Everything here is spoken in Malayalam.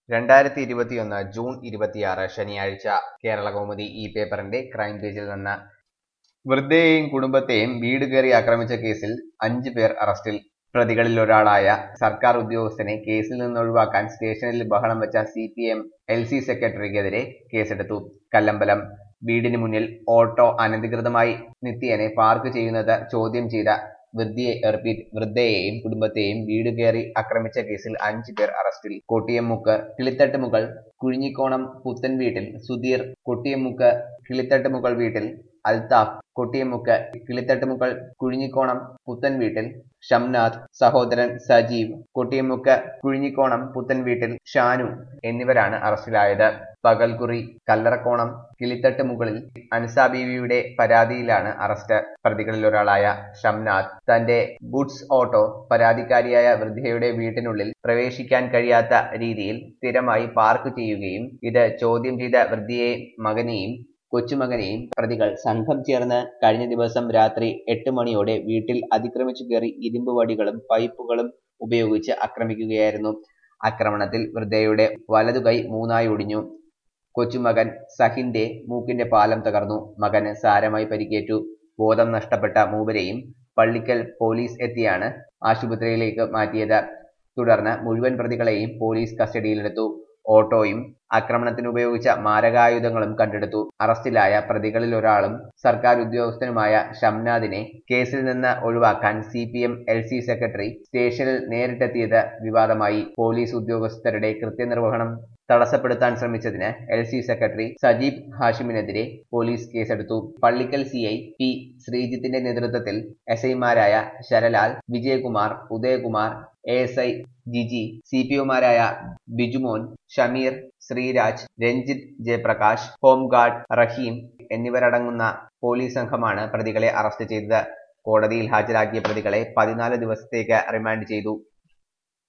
രണ്ടായിരത്തി ഇരുപത്തിയൊന്ന് ജൂൺ ഇരുപത്തിയാറ് ശനിയാഴ്ച കേരളകൗമുദി ഈ പേപ്പറിന്റെ ക്രൈം പേജിൽ നിന്ന് വൃദ്ധയെയും കുടുംബത്തെയും വീട് കയറി ആക്രമിച്ച കേസിൽ അഞ്ചു പേർ അറസ്റ്റിൽ പ്രതികളിൽ ഒരാളായ സർക്കാർ ഉദ്യോഗസ്ഥനെ കേസിൽ നിന്ന് ഒഴിവാക്കാൻ സ്റ്റേഷനിൽ ബഹളം വെച്ച C P M L C സെക്രട്ടറിക്കെതിരെ കേസെടുത്തു കല്ലമ്പലം വീടിന് മുന്നിൽ ഓട്ടോ അനധികൃതമായി നിത്യേനെ പാർക്ക് ചെയ്യുന്നത് ചോദ്യം ചെയ്ത വൃദ്ധയെ റിപ്പീറ്റ് വൃദ്ധയെയും കുടുംബത്തെയും വീട് കയറി ആക്രമിച്ച കേസിൽ അഞ്ചു പേർ അറസ്റ്റിൽ കൊട്ടിയമുക്ക് കിളിത്തട്ടുമുകൾ കുഴിഞ്ഞിക്കോണം പുത്തൻ വീട്ടിൽ സുധീർ കൊട്ടിയമുക്ക് കിളിത്തട്ടുമുകൾ വീട്ടിൽ അൽതാഫ് കൊട്ടിയമുക്ക് കിളിത്തട്ടുമുകൾ കുഴിഞ്ഞിക്കോണം പുത്തൻ വീട്ടിൽ ഷംനാഥ് സഹോദരൻ സജീവ് കൊട്ടിയമുക്ക് കുഴിഞ്ഞിക്കോണം പുത്തൻ വീട്ടിൽ ഷാനു എന്നിവരാണ് അറസ്റ്റിലായത് പകൽക്കുറി കല്ലറക്കോണം കിളിത്തട്ട് മുകളിൽ അൻസ ബീവിയുടെ പരാതിയിലാണ് അറസ്റ്റ് പ്രതികളിൽ ഒരാളായ ഷംനാഥ് തന്റെ ഗുഡ്സ് ഓട്ടോ പരാതിക്കാരിയായ വൃദ്ധയുടെ വീട്ടിനുള്ളിൽ പ്രവേശിക്കാൻ കഴിയാത്ത രീതിയിൽ സ്ഥിരമായി പാർക്ക് ചെയ്യുകയും ഇത് ചോദ്യം ചെയ്ത വൃദ്ധയെയും മകനെയും കൊച്ചുമകനെയും പ്രതികൾ സംഘം ചേർന്ന് കഴിഞ്ഞ ദിവസം രാത്രി എട്ട് മണിയോടെ വീട്ടിൽ അതിക്രമിച്ചു കയറി ഇരുമ്പ് വടികളും പൈപ്പുകളും ഉപയോഗിച്ച് ആക്രമിക്കുകയായിരുന്നു ആക്രമണത്തിൽ വൃദ്ധയുടെ വലതുകൈ മൂന്നായി ഒടിഞ്ഞു കൊച്ചുമകൻ സഹിന്റെ മൂക്കിന്റെ പാലം തകർന്നു മകന് സാരമായി പരിക്കേറ്റു ബോധം നഷ്ടപ്പെട്ട മൂവരെയും പള്ളിക്കൽ പോലീസ് എത്തിയാണ് ആശുപത്രിയിലേക്ക് മാറ്റിയത് തുടർന്ന് മുഴുവൻ പ്രതികളെയും പോലീസ് കസ്റ്റഡിയിലെടുത്തു ഓട്ടോയും ആക്രമണത്തിന് ഉപയോഗിച്ച മാരകായുധങ്ങളും കണ്ടെടുത്തു അറസ്റ്റിലായ പ്രതികളിൽ ഒരാളും സർക്കാർ ഉദ്യോഗസ്ഥനുമായ ഷംനാദിനെ കേസിൽ നിന്ന് ഒഴിവാക്കാൻ C P M L C secretary സ്റ്റേഷനിൽ നേരിട്ടെത്തിയത് വിവാദമായി പോലീസ് ഉദ്യോഗസ്ഥരുടെ കൃത്യനിർവഹണം തടസ്സപ്പെടുത്താൻ ശ്രമിച്ചതിന് എൽ സി സെക്രട്ടറി സജീബ് ഹാഷിമിനെതിരെ പോലീസ് കേസെടുത്തു പള്ളിക്കൽ സി ഐ പി ശ്രീജിത്തിന്റെ നേതൃത്വത്തിൽ എസ് ഐമാരായ Saralal Vijayakumar Udayakumar A S I Jiji C P ഒമാരായ ബിജുമോൻ ഷമീർ ശ്രീരാജ് രഞ്ജിത്ത് ജയപ്രകാശ് ഹോംഗാർഡ് റഹീം എന്നിവരടങ്ങുന്ന പോലീസ് സംഘമാണ് പ്രതികളെ അറസ്റ്റ് ചെയ്തത് കോടതിയിൽ ഹാജരാക്കിയ പ്രതികളെ പതിനാല് ദിവസത്തേക്ക് റിമാൻഡ് ചെയ്തു